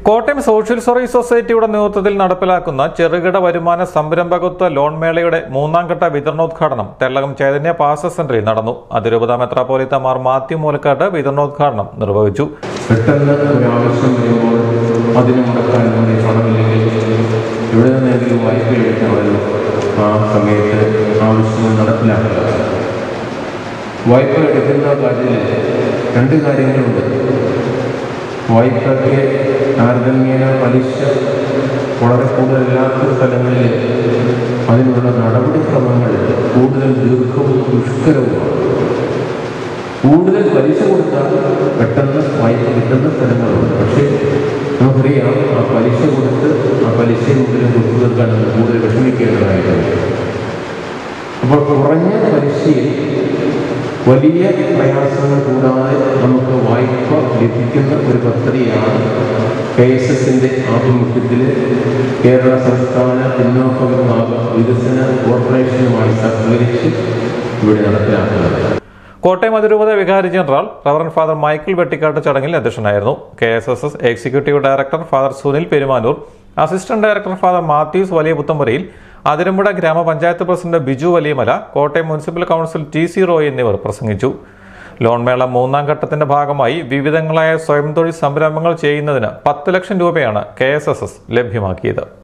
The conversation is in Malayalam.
കോട്ടയം സോഷ്യൽ സർവീസ് സൊസൈറ്റിയുടെ നേതൃത്വത്തിൽ നടപ്പിലാക്കുന്ന ചെറുകിട വരുമാന സംരംഭകത്വ ലോൺ മേളയുടെ മൂന്നാം ഘട്ട വിതരണോദ്ഘാടനം തെള്ളകം ചൈതന്യ പാസ സെന്ററിൽ നടന്നു അതിരൂപത മെത്രാപ്പോലിത്ത മാർ മാത്യു മൂലക്കാട്ട് വിതരണോദ്ഘാടനം നിർവഹിച്ചു പെട്ടെന്ന് ഒരാവശ്യം വരുമ്പോൾ അതിന് മുടക്കാൻ നമ്മുടെ പണമില്ലെങ്കിൽ എവിടെ നിന്നെങ്കിലും വായ്പ എടുക്കണമല്ലോ ആ സമയത്ത് ആവശ്യങ്ങൾ നടപ്പിലാക്കുക വായ്പ എടുക്കുന്ന കാര്യത്തിൽ രണ്ട് കാര്യങ്ങളുണ്ട് വായ്പയ്ക്ക് താരതമ്യേന പലിശ വളരെ കൂടുതലില്ലാത്ത സ്ഥലങ്ങളിൽ അതിനുള്ള നടപടിക്രമങ്ങൾ കൂടുതൽ ദീർഘവും ദുഷ്കരവുമാണ് കൂടുതൽ പലിശ കൊടുത്താൽ പെട്ടെന്ന് വായ്പ കിട്ടുന്ന സ്ഥലങ്ങളുണ്ട് പക്ഷേ നമുക്കറിയാം ആ പലിശ കൊടുത്ത് ആ പലിശ കൂടുതൽ കൊടുത്തു തീർക്കാൻ നമ്മൾ കൂടുതൽ വിഷമിക്കേണ്ടതായിട്ടുണ്ട് അപ്പോൾ കുറഞ്ഞ പലിശയിൽ വലിയ പ്രയാസങ്ങൾ കൂടാതെ നമുക്ക് വായ്പ ലഭിക്കുന്ന ഒരു പദ്ധതിയാണ് കെ എസ് എസിൻ്റെ ആഭിമുഖ്യത്തിൽ കേരള സംസ്ഥാന പിന്നോക്ക വിഭാഗ വികസന കോർപ്പറേഷനുമായി സഹകരിച്ച് ഇവിടെ നടപ്പിലാക്കുന്നത് കോട്ടയം അതിരൂപത വികാരി general reverend father Michael Vettikkattu ചടങ്ങിൽ അധ്യക്ഷനായിരുന്നു K S S S executive director father Sunil Perumanoor assistant director father Mathews Valiya Puthampurayil Athirampuzha grama panchayat president Biju Valiyamala Kottayam municipal council T C Roy എന്നിവർ പ്രസംഗിച്ചു ലോൺ മേള മൂന്നാം ഘട്ടത്തിന്റെ ഭാഗമായി വിവിധങ്ങളായ സ്വയം തൊഴിൽ സംരംഭങ്ങൾ ചെയ്യുന്നതിന് പത്ത് ലക്ഷം രൂപയാണ് കെ എസ് എസ് എസ് ലഭ്യമാക്കിയത്